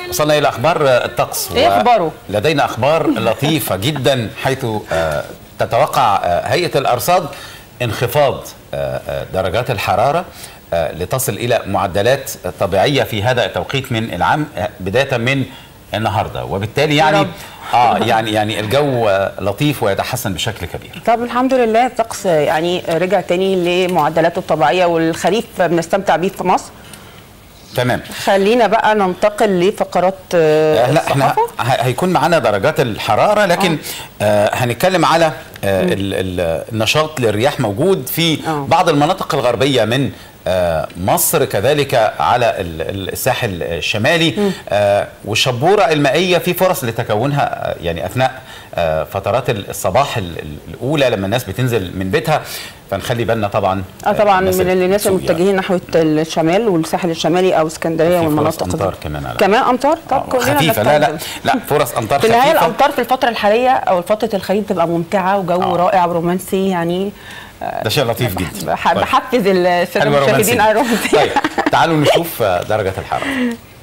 وصلنا الى اخبار الطقس إيه أخباره؟ لدينا اخبار لطيفه جدا حيث آه، تتوقع آه، هيئه الارصاد انخفاض آه، آه، درجات الحراره آه، لتصل الى معدلات طبيعيه في هذا التوقيت من العام آه، بدايه من النهارده وبالتالي يعني رب. اه يعني يعني الجو آه، لطيف ويتحسن بشكل كبير طب الحمد لله الطقس يعني رجع تاني لمعدلاته الطبيعيه والخريف بنستمتع بيه في مصر تمام خلينا بقى ننتقل لفقرات آه، آه، لا احنا الصحافه ه- هيكون معانا درجات الحراره لكن آه هنتكلم على آه ال- ال- النشاط للرياح موجود في آه. بعض المناطق الغربيه من آه مصر كذلك على ال- ال- الساحل الشمالي آه والشبوره المائيه في فرص لتكونها آه، يعني اثناء آه فترات الصباح ال- ال- الاولى لما الناس بتنزل من بيتها فنخلي بالنا طبعا اه طبعا الناس من الناس بتسوق يعني. المتجهين نحو الشمال والساحل الشمالي او اسكندريه في فرص والمناطق دي. أمطار كمان على كمان امطار طب آه، كلنا خفيفه لا لا نستخدم. لا فرص امطار في النهايه خفيفه الامطار في الفتره الحاليه او فتره الخريف بتبقى ممتعه وجو آه. رائع ورومانسي يعني ده شيء لطيف جدا بح- طيب. بحفز الساده حلوة المشاهدين رومانسية. على الرومانسية طيب تعالوا نشوف آه، درجة الحرارة